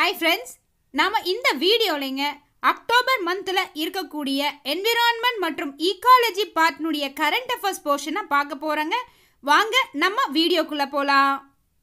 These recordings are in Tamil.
ஹாய் ஃப்ரெண்ட்ஸ் நாம இந்த வீடியோலைங்க அக்டோபர் மந்தில் இருக்கக்கூடிய என்விரான்மெண்ட் மற்றும் ஈக்காலஜி பார்ட்னுடைய கரண்ட் அஃபேர்ஸ் போர்ஷனை பார்க்க போகிறோங்க வாங்க நம்ம வீடியோக்குள்ளே போகலாம்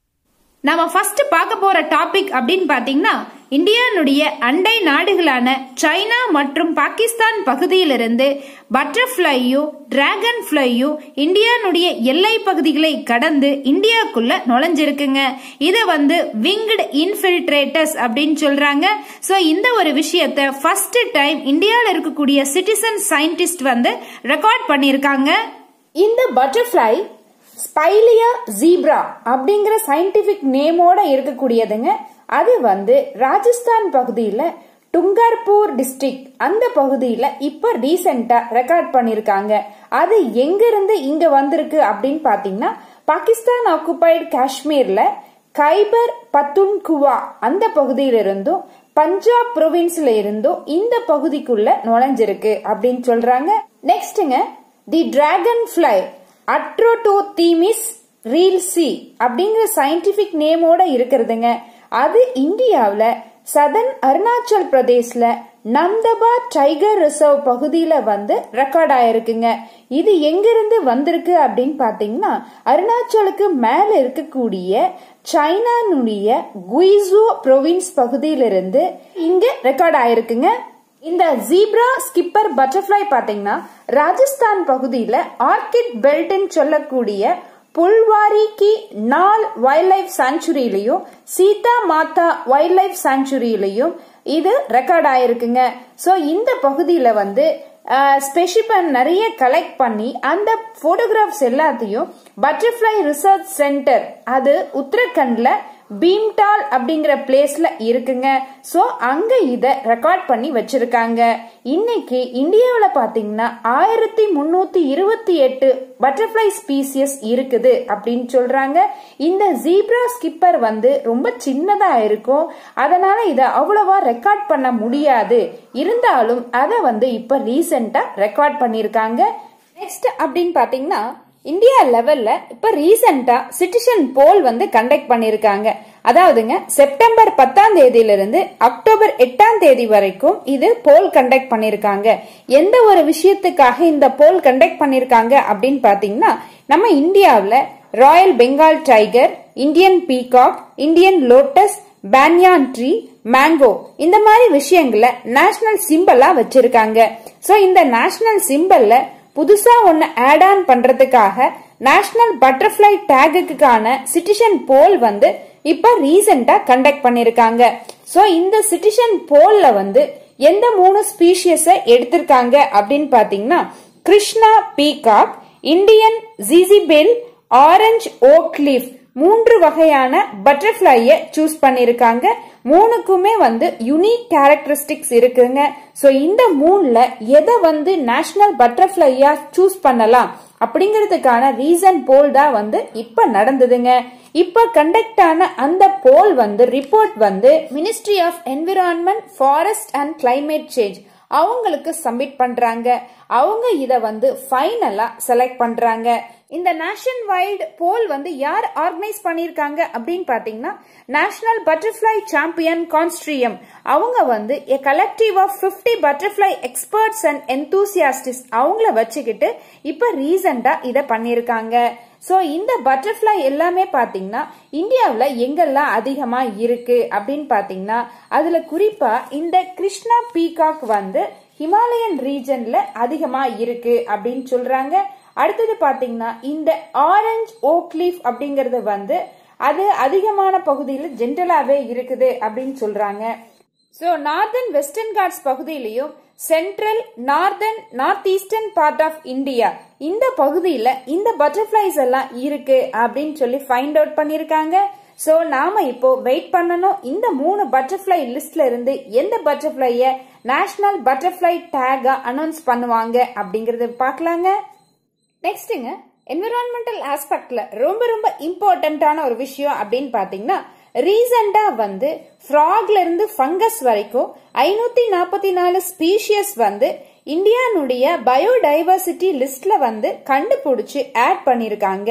நம்ம ஃபர்ஸ்ட் பார்க்க போற டாபிக் அப்படின்னு பாத்தீங்கன்னா இந்தியானுடைய அண்டை நாடுகளான சைனா மற்றும் பாகிஸ்தான் பகுதியிலிருந்து பட்டர்ஃப்ளையும் டிராகன் ஃப்ளையும் இந்தியானுடைய எல்லை பகுதிகளை கடந்து இந்தியாக்குள்ள நுழைஞ்சிருக்குங்க இதை வந்து விங்டு இன்ஃபில்ட்ரேட்டர்ஸ் அப்படின்னு சொல்றாங்க ஸோ இந்த ஒரு விஷயத்தை ஃபர்ஸ்ட் டைம் இந்தியாவில் இருக்கக்கூடிய சிட்டிசன் சயின்டிஸ்ட் வந்து ரெக்கார்ட் பண்ணியிருக்காங்க இந்த பட்டர்ஃப்ளை ஸ்பைலியா ஜீப்ரா அப்படிங்கிற சயின்டிபிக் நேமோட இருக்கக்கூடியதுங்க அது வந்து ராஜஸ்தான் பகுதியில் டுங்கர்பூர் டிஸ்ட்ரிக்ட் அந்த பகுதியில் இப்போ ரீசெண்டாக ரெக்கார்ட் பண்ணியிருக்காங்க அது எங்கிருந்து இங்கே வந்திருக்கு அப்படின்னு பார்த்தீங்கன்னா பாகிஸ்தான் ஆக்குபைடு காஷ்மீரில் கைபர் பத்துன்குவா அந்த பகுதியிலிருந்தும் பஞ்சாப் ப்ரொவின்ஸ்ல இருந்தும் இந்த பகுதிக்குள்ள நுழைஞ்சிருக்கு அப்படின்னு சொல்றாங்க நெக்ஸ்ட்ங்க தி டிராகன் ஃபிளை அட்ரோட்டோதீமிஸ் ரீல்சி அப்படிங்கிற சயின்டிபிக் நேமோட இருக்கிறதுங்க அது இந்தியாவில் சதன் அருணாச்சல் பிரதேஷ்ல நம்தபா டைகர் ரிசர்வ் பகுதியில வந்து ரெக்கார்ட் ஆயிருக்குங்க இது எங்கிருந்து வந்திருக்கு அப்படின்னு பாத்தீங்கன்னா அருணாச்சலுக்கு மேல இருக்கக்கூடிய சைனானுடைய குய்சோ ப்ரொவின்ஸ் பகுதியிலிருந்து இங்க ரெக்கார்ட் ஆயிருக்குங்க இந்த ஜீப்ரா ஸ்கிப்பர் பட்டர்ஃப்ளை பாத்தீங்கன்னா ராஜஸ்தான் பகுதியில ஆர்கிட் பெல்ட்னு சொல்லக்கூடிய புல்வாரி கி நால் வைல்ட் லைஃப் சாங்சுரியிலையும் சீதா மாதா வைல்ட் லைஃப் சாங்சுரியிலையும் இது ரெக்கார்ட் ஆயிருக்குங்க ஸோ இந்த பகுதியில் வந்து ஸ்பெசிபன் நிறைய கலெக்ட் பண்ணி அந்த போட்டோகிராஃப்ஸ் எல்லாத்தையும் பட்டர்ஃப்ளை ரிசர்ச் சென்டர் அது உத்தரகண்ட்ல பீம்டால் அப்படிங்கிற பிளேஸ்ல இருக்குங்க ஸோ அங்க இத ரெக்கார்ட் பண்ணி வச்சிருக்காங்க இன்னைக்கு இந்தியாவில் பாத்தீங்கன்னா ஆயிரத்தி முன்னூத்தி இருபத்தி எட்டு பட்டர்ஃப்ளை ஸ்பீசியஸ் இருக்குது அப்படின்னு சொல்றாங்க இந்த ஜீப்ரா ஸ்கிப்பர் வந்து ரொம்ப சின்னதா இருக்கும் அதனால இதை அவ்வளவா ரெக்கார்ட் பண்ண முடியாது இருந்தாலும் அதை வந்து இப்ப ரீசெண்டா ரெக்கார்ட் பண்ணிருக்காங்க நெக்ஸ்ட் அப்படின்னு பாத்தீங்கன்னா இந்தியா லெவல்ல இப்ப ரீசெண்டா சிட்டிசன் போல் வந்து கண்டக்ட் பண்ணிருக்காங்க அதாவதுங்க செப்டம்பர் பத்தாம் தேதியிலிருந்து அக்டோபர் எட்டாம் தேதி வரைக்கும் இது போல் கண்டக்ட் பண்ணிருக்காங்க எந்த ஒரு விஷயத்துக்காக இந்த போல் கண்டக்ட் பண்ணிருக்காங்க அப்படின்னு பாத்தீங்கன்னா நம்ம இந்தியாவில் royal Bengal tiger Indian peacock Indian lotus banyan tree mango இந்த மாதிரி விஷயங்களை நேஷனல் சிம்பிளா வச்சிருக்காங்க சோ இந்த நேஷனல் சிம்பிள்ல புதுசா ஒன்னு ஆட் ஆன் பண்றதுக்காக நேஷனல் பட்டர்ஃப்ளை டேகுக்கான சிட்டிசன் போல் வந்து இப்ப ரீசெண்டா கண்டக்ட் பண்ணிருக்காங்க சோ இந்த சிட்டிசன் போல்ல வந்து எந்த மூணு ஸ்பீஷியஸ எடுத்திருக்காங்க அப்படின்னு பாத்தீங்கன்னா Krishna peacock Indian Jezebel orange oak leaf மூன்று வகையான பட்டர்ஃப்ளைய சூஸ் பண்ணிருக்காங்க மூணுக்குமே வந்து யுனிக் கேரக்டரிஸ்டிக்ஸ் இருக்குங்க ஸோ இந்த மூணுல எதை வந்து நேஷனல் பட்டர்ஃப்ளையா சூஸ் பண்ணலாம் அப்படிங்கிறதுக்கான ரீசன் போல் தான் வந்து இப்ப நடந்ததுங்க இப்ப கண்டக்ட் ஆன அந்த போல் வந்து ரிப்போர்ட் வந்து ministry of environment forest and climate change அவங்களுக்கு சப்மிட் பண்றாங்க அவங்க இத வந்து ஃபைனலா செலக்ட் பண்றாங்க இந்த நேஷன் வைல்டு போல் வந்து யார் ஆர்கனைஸ் பண்ணிருக்காங்க அப்படின்னு பாத்தீங்கன்னா நேஷனல் பட்டர்ஃப்ளை சாம்பியன் கான்ஸ்ட்ரியம் அவங்க வந்து a collective of fifty butterfly experts and enthusiasts அவங்கள வச்சுக்கிட்டு இப்ப ரீசெண்டா இத பண்ணிருக்காங்க ஸோ இந்த பட்டர்ஃப்ளை எல்லாமே பார்த்தீங்கன்னா இந்தியாவில் எங்கெல்லாம் அதிகமாக இருக்கு அப்படின்னு பார்த்தீங்கன்னா அதில் குறிப்பாக இந்த கிருஷ்ணா பீகாக் வந்து ஹிமாலயன் ரீஜன்ல அதிகமாக இருக்கு அப்படின்னு சொல்றாங்க அடுத்தது பார்த்தீங்கன்னா இந்த ஆரஞ்ச் ஓக்லீஃப் அப்படிங்கறது வந்து அது அதிகமான பகுதியில் ஜென்ரலாகவே இருக்குது அப்படின்னு சொல்றாங்க ஸோ நார்தன் வெஸ்டர்ன் காட்ஸ் பகுதியிலையும் central northern north eastern part of India இந்த பகுதியில் இந்த பட்டர்ஃப்ளைஸ் எல்லாம் இருக்கு அப்படின்னு சொல்லி ஃபைண்ட் அவுட் பண்ணியிருக்காங்க ஸோ நாம இப்போ வெயிட் பண்ணணும் இந்த மூணு பட்டர்ஃப்ளை லிஸ்ட்ல இருந்து எந்த பட்டர்ஃப்ளைய நேஷனல் பட்டர்ஃப்ளை டேகா அனௌன்ஸ் பண்ணுவாங்க அப்படிங்கறத பார்க்கலாங்க நெக்ஸ்ட்டுங்க என்விரான்மெண்டல் ஆஸ்பெக்ட்ல ரொம்ப ரொம்ப இம்பார்ட்டன்டான ஒரு விஷயம் அப்படின்னு பாத்தீங்கன்னா ரீசெண்டா வந்து ஃப்ராக்ல இருந்து ஃபங்கஸ் வரைக்கும் ஐநூத்தி நாற்பத்தி நாலு ஸ்பீஷியஸ் வந்து இந்தியானுடைய பயோடைவர்சிட்டி லிஸ்ட்ல வந்து கண்டுபிடிச்சு ஆட் பண்ணிருக்காங்க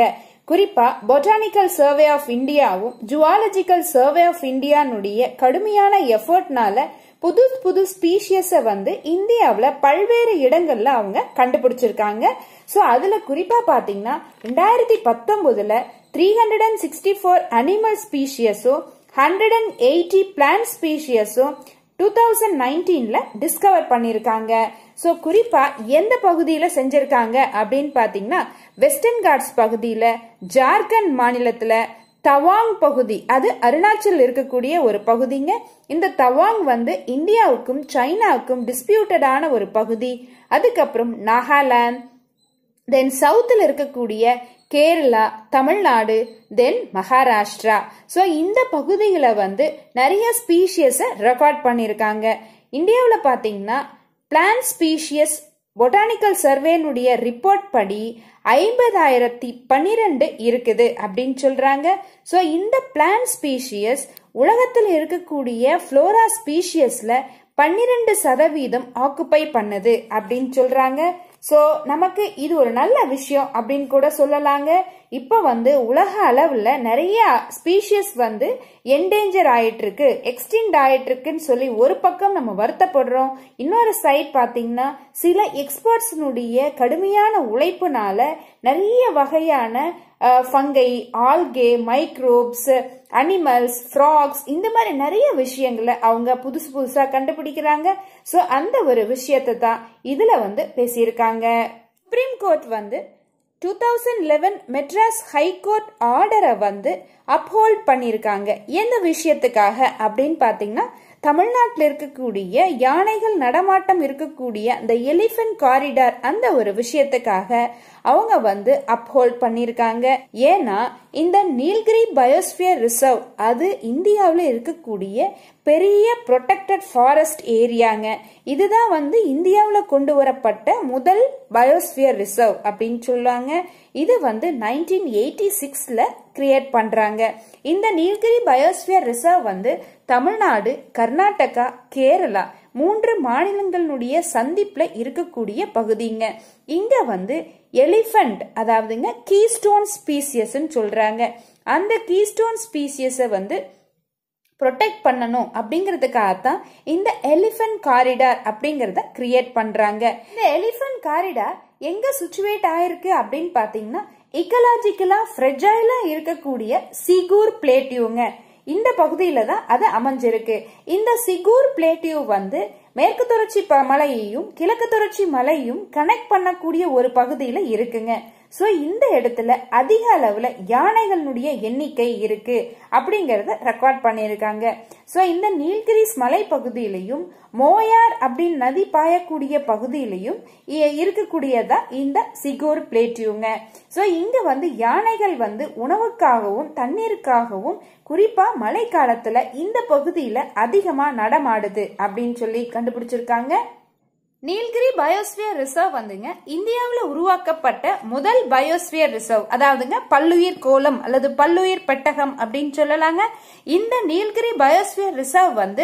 குறிப்பா பொட்டானிக்கல் சர்வே ஆஃப் இந்தியாவும் ஜுவாலஜிக்கல் சர்வே ஆஃப் இந்தியானுடைய கடுமையான எஃபர்ட்னால புது புது ஸ்பீஷியஸை வந்து இந்தியாவில் பல்வேறு இடங்கள்ல அவங்க கண்டுபிடிச்சிருக்காங்க ஸோ அதுல குறிப்பா பாத்தீங்கன்னா ரெண்டாயிரத்தி பத்தொன்பதுல three hundred and sixty four animal ஸ்பீஷியஸும் ஹண்ட்ரட் அண்ட் எயிட்டி பிளான்ட் ஸ்பீஷியஸும் டூ தௌசண்ட் நைன்டீன்ல டிஸ்கவர் பண்ணிருக்காங்க ஸோ குறிப்பா எந்த பகுதியில செஞ்சிருக்காங்க அப்படின்னு பாத்தீங்கன்னா வெஸ்டர்ன் காட்ஸ் பகுதியில ஜார்க்கண்ட் மாநிலத்துல தவாங் பகுதி அது அருணாச்சல் இருக்கக்கூடிய ஒரு பகுதிங்க இந்த தவாங் வந்து இந்தியாவுக்கும் சைனாவுக்கும் டிஸ்பியூட்டடான ஒரு பகுதி அதுக்கப்புறம் நாகாலாந்து தென் சவுத்தில் இருக்கக்கூடிய கேரளா தமிழ்நாடு தென் மகாராஷ்டிரா ஸோ இந்த பகுதிகளை வந்து நிறைய ஸ்பீஷியஸை ரெக்கார்ட் பண்ணியிருக்காங்க இந்தியாவில் பார்த்தீங்கன்னா பிளான் ஸ்பீஷியஸ் பொட்டானிக்கல் சர்வேனுடைய ரிப்போர்ட் படி ஐம்பதாயிரத்தி பன்னிரெண்டு இருக்குது அப்படின்னு சொல்றாங்க ஸோ இந்த பிளான் ஸ்பீஷியஸ் உலகத்தில் இருக்கக்கூடிய ஃப்ளோரா ஸ்பீஷியஸ்ல பன்னிரெண்டு சதவீதம் ஆக்குப்பை பண்ணுது அப்படின்னு சொல்றாங்க ஸோ நமக்கு இது ஒரு நல்ல விஷயம் அப்படின்னு கூட சொல்லலாங்க இப்போ வந்து உலக அளவில் நிறைய ஸ்பீஷியஸ் வந்து என்டேஞ்சர் ஆயிட்டு இருக்கு எக்ஸ்டிண்ட் ஆயிட்டு இருக்குன்னு சொல்லி ஒரு பக்கம் நம்ம வருத்தப்படுறோம் இன்னொரு சைட் பார்த்தீங்கன்னா சில எக்ஸ்பர்ட்ஸினுடைய கடுமையான உழைப்புனால நிறைய வகையான fungi algae microbes animals frogs இந்த மாதிரி நிறைய விஷயங்களை அவங்க புதுசு புதுசா கண்டுபிடிக்கிறாங்க ஸோ அந்த ஒரு விஷயத்தை தான் இதுல வந்து பேசியிருக்காங்க சுப்ரீம் கோர்ட் வந்து two thousand eleven Madras high court ஆர்டரை வந்து அப்ஹோல்ட் பண்ணியிருக்காங்க எந்த விஷயத்துக்காக அப்படின்னு பார்த்தீங்கன்னா தமிழ்நாட்டில் இருக்கக்கூடிய யானைகள் நடமாட்டம் இருக்கக்கூடிய அந்த எலிஃபென்ட் காரிடார் அந்த ஒரு விஷயத்துக்காக அவங்க வந்து அப்ஹோல்ட் பண்ணியிருக்காங்க ஏன்னா இந்த நீல்கிரி பயோஸ்பியர் ரிசர்வ் அது இந்தியாவில் இருக்கக்கூடிய பெரிய ப்ரொடெக்டட் ஃபாரஸ்ட் ஏரியாங்க இதுதான் வந்து இந்தியாவில் கொண்டு வரப்பட்ட முதல் பயோஸ்பியர் ரிசர்வ் அப்படின்னு சொல்லுவாங்க இது வந்து நைன்டீன் எயிட்டி சிக்ஸ்ல கிரியேட் பண்றாங்க இந்த நீலகிரி பயோஸ்பியர் ரிசர்வ் வந்து தமிழ்நாடு கர்நாடகா கேரளா மூன்று மாநிலங்களுடைய சந்திப்புல இருக்கக்கூடிய பகுதிங்க இங்க வந்து எலிஃபண்ட் அதாவதுங்க கீஸ்டோன் ஸ்பீசியஸ்ன்னு சொல்றாங்க அந்த கீஸ்டோன் ஸ்பீசியஸை வந்து ப்ரொடெக்ட் பண்ணணும் அப்படிங்கிறதுக்காக தான் இந்த எலிஃபென்ட் காரிடார் அப்படிங்கிறத கிரியேட் பண்றாங்க இந்த எலிஃபென்ட் காரிடார் எங்க சுச்சுவேட் ஆயிருக்கு அப்படின்னு பாத்தீங்கன்னா இக்கலாஜிக்கலா ஃப்ரெஜைலா இருக்கக்கூடிய சிகூர் பிளேட்டியூங்க இந்த பகுதியில தான் அது அமைஞ்சிருக்கு இந்த சிகூர் பிளேட்டியூ வந்து மேற்கு தொடர்ச்சி மலையையும் கிழக்கு தொடர்ச்சி மலையும் கனெக்ட் பண்ணக்கூடிய ஒரு பகுதியில இருக்குங்க ஸோ இந்த இடத்துல அதிக அளவில் யானைகளுடைய எண்ணிக்கை இருக்கு அப்படிங்கிறத ரெக்கார்ட் பண்ணியிருக்காங்க ஸோ இந்த நீல்கிரிஸ் மலை பகுதியிலையும் மோயார் அப்படின்னு நதி பாயக்கூடிய பகுதியிலையும் இருக்கக்கூடியதா இந்த சிகோர் பிளேட்டியூங்க ஸோ இங்க வந்து யானைகள் வந்து உணவுக்காகவும் தண்ணீருக்காகவும் குறிப்பா மழை காலத்துல இந்த பகுதியில அதிகமா நடமாடுது அப்படின்னு சொல்லி கண்டுபிடிச்சிருக்காங்க நீல்கிரி பயோஸ்பியர் ரிசர்வ் வந்துங்க இந்தியாவில் உருவாக்கப்பட்ட முதல் பயோஸ்பியர் ரிசர்வ் அதாவதுங்க பல்லுயிர் கோலம் அல்லது பல்லுயிர் பெட்டகம் அப்படின்னு சொல்லலாங்க இந்த நீல்கிரி பயோஸ்பியர் ரிசர்வ் வந்து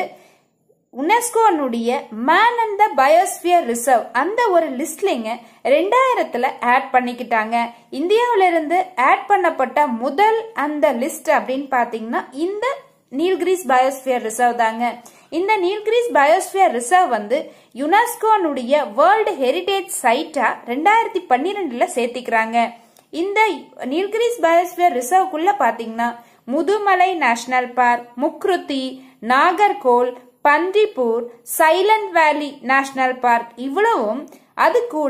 உனெஸ்கோனுடைய man and the biosphere reserve அந்த ஒரு லிஸ்ட்லிங்க ரெண்டாயிரத்துல ஆட் பண்ணிக்கிட்டாங்க இந்தியாவில இருந்து ஆட் பண்ணப்பட்ட முதல் அந்த லிஸ்ட் அப்படின்னு பாத்தீங்கன்னா இந்த நீல்கிரிஸ் பயோஸ்பியர் ரிசர்வ் தாங்க இந்த நீல்கிரிஸ் பயோஸ்பியர் ரிசர்வ் வந்து யுனெஸ்கோனுடைய வேர்ல்டு ஹெரிடேஜ் சைட்டா ரெண்டாயிரத்தி பன்னிரெண்டுல சேர்த்திக்கிறாங்க இந்த நீல்கிரிஸ் பயோஸ்பியர் ரிசர்வ்க்குள்ள பாத்தீங்கன்னா Mudumalai national park Mukurthi Nagarhole Bandipur silent valley national park இவ்வளவும் அது கூட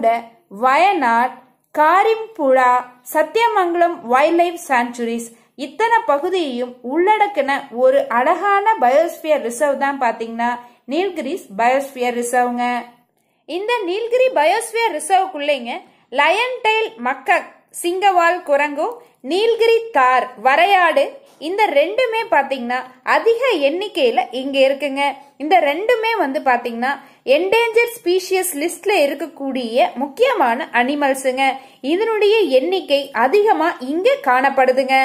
Wayanad Karimpuzha Sathyamangalam wildlife sanctuaries இத்தனை பகுதியையும் உள்ளடக்கின ஒரு அழகான பயோஸ்பியர் ரிசர்வ் தான் பாத்தீங்கன்னா நீல்கிரிஸ் பயோஸ்பியர் ரிசர்வ்ங்க இந்த நீல்கிரி பயோஸ்பியர் ரிசர்வ்க்குள்ளேங்க லயன் டெயில் மக்கக் சிங்கவால் குரங்கு நீல்கிரி தார் வரையாடு இந்த ரெண்டுமே பாத்தீங்கன்னா அதிக எண்ணிக்கையில இங்க இருக்குங்க இந்த ரெண்டுமே வந்து பாத்தீங்கன்னா என்டேஞ்சர் ஸ்பீஷியஸ் லிஸ்ட்ல இருக்கக்கூடிய முக்கியமான அனிமல்ஸுங்க இதனுடைய எண்ணிக்கை அதிகமா இங்க காணப்படுதுங்க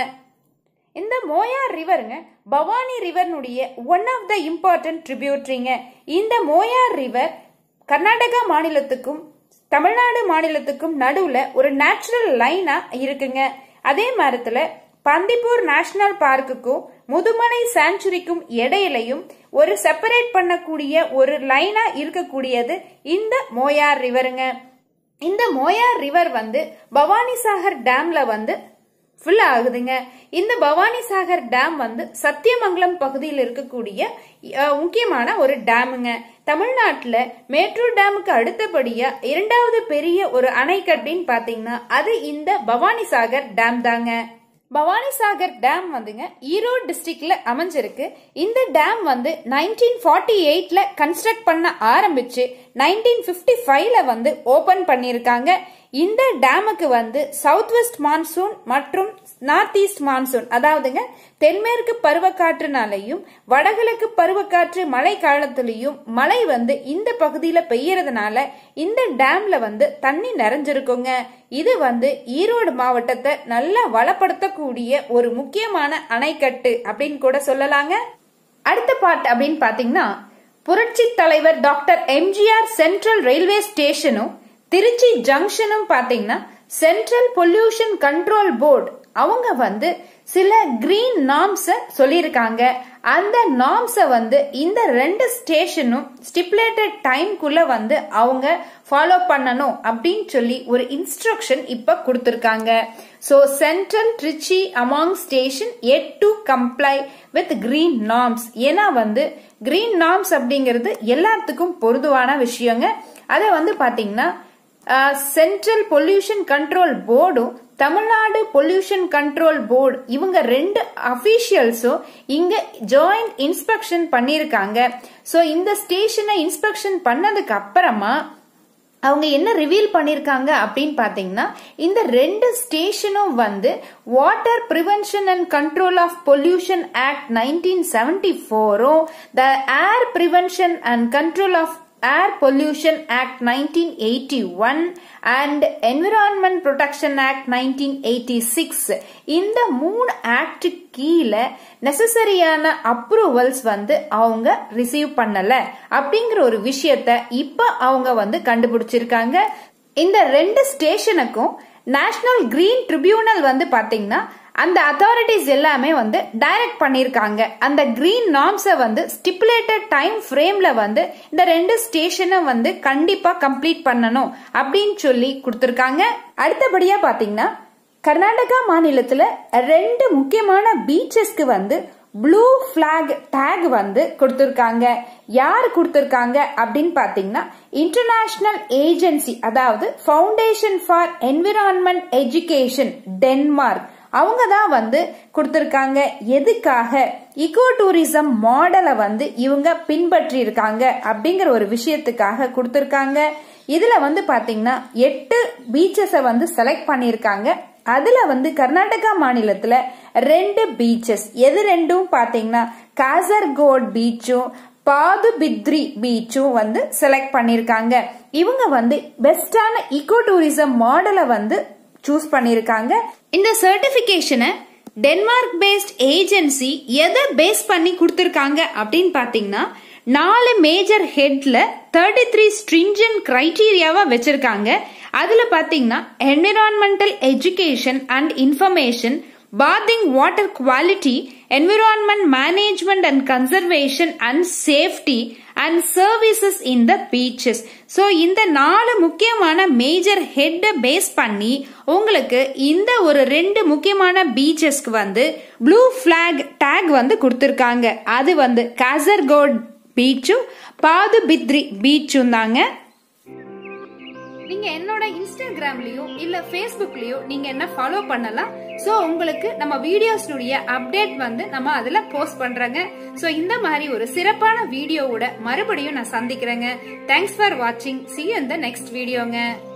இந்த மோயார் ரிவருங்க பவானி ரிவர்னுடைய ஒன் ஆஃப் த இம்பார்ட்டன்ட் ட்ரிபியூட்ரிங்க இந்த மோயார் ரிவர் கர்நாடகா மாநிலத்துக்கும் தமிழ்நாடு மாநிலத்துக்கும் நடுவுல ஒரு நேச்சுரல் லைனா இருக்குங்க அதே மரத்துல பந்திப்பூர் நேஷனல் பார்க்குக்கும் முதுமலை சாஞ்சுரிக்கும் இடையிலையும் ஒரு செப்பரேட் பண்ணக்கூடிய ஒரு லைனா இருக்கக்கூடியது இந்த மோயார் ரிவருங்க இந்த மோயார் ரிவர் வந்து பவானி சாகர் டேம்ல வந்து ஃபுல் ஆகுதுங்க இந்த பவானி சாகர் டேம் வந்து சத்தியமங்கலம் பகுதியில் இருக்கக்கூடிய அஹ், முக்கியமான ஒரு டேமுங்க தமிழ்நாட்டுல மேட்டூர் டேமுக்கு அடுத்தபடியா இரண்டாவது பெரிய ஒரு அணைக்கட்டின்னு பாத்தீங்கன்னா அது இந்த பவானி சாகர் டேம் தாங்க பவானி சாகர் டேம் வந்துங்க ஈரோடு டிஸ்ட்ரிக்ட்ல அமைஞ்சிருக்கு இந்த டேம் வந்து நைன்டீன் ஃபார்ட்டி எயிட்ல கன்ஸ்ட்ரக்ட் பண்ண ஆரம்பிச்சு நைன்டீன் பிப்டி ஃபைவ்ல வந்து ஓபன் பண்ணியிருக்காங்க இந்த டேமுக்கு வந்து சவுத் வெஸ்ட் மான்சூன் மற்றும் நார்த் ஈஸ்ட் மான்சூன் அதாவதுங்க தென்மேற்கு பருவக்காற்றுனாலையும் வடகிழக்கு பருவக்காற்று மழை காலத்திலையும் மழை வந்து இந்த பகுதியில பெய்யறதுனால இந்த டேம்ல வந்து தண்ணி நிறைஞ்சிருக்குங்க இது வந்து ஈரோடு மாவட்டத்தை நல்லா வளப்படுத்தக்கூடிய ஒரு முக்கியமான அணைக்கட்டு அப்படின்னு கூட சொல்லலாங்க அடுத்த பார்ட் அப்படின்னு பாத்தீங்கன்னா புரட்சி தலைவர் டாக்டர் எம்ஜிஆர் சென்ட்ரல் ரயில்வே ஸ்டேஷனும் திருச்சி ஜங்ஷனும் பாத்தீங்கன்னா சென்ட்ரல் பொல்யூஷன் கண்ட்ரோல் போர்டு அவங்க வந்து சில கிரீன் நார்ம்ஸ சொல்லியிருக்காங்க அந்த நார்ம்ஸ வந்து இந்த ரெண்டு ஸ்டேஷனும் ஸ்டிப்புலேட்டட் டைம்குள்ள வந்து அவங்க ஃபாலோ பண்ணணும் அப்படின்னு சொல்லி ஒரு இன்ஸ்ட்ரக்ஷன் இப்ப கொடுத்திருக்காங்க so central Trichy among station எட் to comply with green norms ஏன்னா வந்து கிரீன் நார்ம்ஸ் அப்படிங்கிறது எல்லாத்துக்கும் பொருதுவான விஷயங்க அதை வந்து பாத்தீங்கன்னா சென்ட்ரல் பொல்யூஷன் கண்ட்ரோல் போர்டும் தமிழ்நாடு பொல்யூஷன் கண்ட்ரோல் போர்டு இவங்க ரெண்டு அபிஷியல்ஸும் இங்க ஜாயிண்ட் இன்ஸ்பெக்ஷன் பண்ணிருக்காங்க சோ இந்த ஸ்டேஷனை இன்ஸ்பெக்ஷன் பண்ணதுக்கு அப்புறமா அவங்க என்ன ரிவீல் பண்ணிருக்காங்க அப்படின்னு பாத்தீங்கன்னா இந்த ரெண்டு ஸ்டேஷனும் வந்து water prevention and control of pollution act nineteen seventy ஃபோரும் the air prevention and control of air pollution act nineteen eighty one and environment protection act nineteen eighty six இந்த மூணு ஆக்ட் கீழே நெசசரியான அப்ரூவல்ஸ் வந்து அவங்க ரிசீவ் பண்ணல அப்படிங்கிற ஒரு விஷயத்த இப்ப அவங்க வந்து கண்டுபிடிச்சிருக்காங்க இந்த ரெண்டு ஸ்டேஷனுக்கும் நேஷனல் கிரீன் ட்ரிபியூனல் வந்து பாத்தீங்கன்னா அந்த அத்தாரிட்டிஸ் எல்லாமே வந்து டைரக்ட் பண்ணிருக்காங்க அந்த கிரீன் நார்ம்ஸை வந்து ஸ்டிப்புலேட்டட் டைம் ஃப்ரேம்ல வந்து இந்த ரெண்டு ஸ்டேஷனை வந்து கண்டிப்பா கம்ப்ளீட் பண்ணணும் அப்படின்னு சொல்லி கொடுத்திருக்காங்க அடுத்தபடியா பாத்தீங்கன்னா கர்நாடகா மாநிலத்துல ரெண்டு முக்கியமான பீச்சஸ்க்கு வந்து ப்ளூ பிளாக் டேக் வந்து கொடுத்திருக்காங்க யார் கொடுத்திருக்காங்க அப்படின்னு பாத்தீங்கன்னா இன்டர்நேஷனல் ஏஜென்சி அதாவது foundation for environment education Denmark அவங்க தான் வந்து கொடுத்திருக்காங்க எதுக்காக இக்கோ டூரிசம் மாடலை வந்து இவங்க பின்பற்றி இருக்காங்க அப்படிங்கிற ஒரு விஷயத்துக்காக கொடுத்திருக்காங்க இதுல வந்து பாத்தீங்கன்னா எட்டு பீச்சஸ வந்து செலக்ட் பண்ணிருக்காங்க அதுல வந்து கர்நாடகா மாநிலத்துல ரெண்டு பீச்சஸ் எது ரெண்டும் பாத்தீங்கன்னா காசர்கோட் பீச்சும் பாதுபித்ரி பீச்சும் வந்து செலக்ட் பண்ணிருக்காங்க இவங்க வந்து பெஸ்டான இக்கோ டூரிசம் மாடலை வந்து சூஸ் பண்ணிருக்காங்க இந்த சர்டிபிகேஷனை டென்மார்க் பேஸ்ட் ஏஜென்சி எதை பேஸ் பண்ணி கொடுத்துருக்காங்க அப்படின்னு பாத்தீங்கன்னா நாலு மேஜர் ஹெட்ல தேர்ட்டி த்ரீ ஸ்ட்ரிஞ்சன் கிரைட்டீரியாவா வச்சிருக்காங்க அதுல பாத்தீங்கன்னா environmental education and information bathing water quality, environment management and conservation and safety and services in the beaches. So இந்த நாலு முக்கியமான மேஜர் ஹெட்டை பேஸ் பண்ணி உங்களுக்கு இந்த ஒரு ரெண்டு முக்கியமான பீச்சஸ்க்கு வந்து ப்ளூ ஃபிளாக் டேக் வந்து கொடுத்துருக்காங்க அது வந்து காசர்கோட் பீச்சும் பாதுபித்ரி பீச்சும் தாங்க நீங்க என்னோட இன்ஸ்டாகிராம்லயோ இல்ல ஃபேஸ்புக்லயோ நீங்க என்ன ஃபாலோ பண்ணலாம் சோ உங்களுக்கு நம்ம வீடியோஸ்னுடைய அப்டேட் வந்து நம்ம அதுல போஸ்ட் பண்றோங்க சோ இந்த மாதிரி ஒரு சிறப்பான வீடியோவோட மறுபடியும் நான் சந்திக்கிறேங்க தேங்க்ஸ் ஃபார் வாட்சிங் சி இந்த நெக்ஸ்ட் வீடியோங்க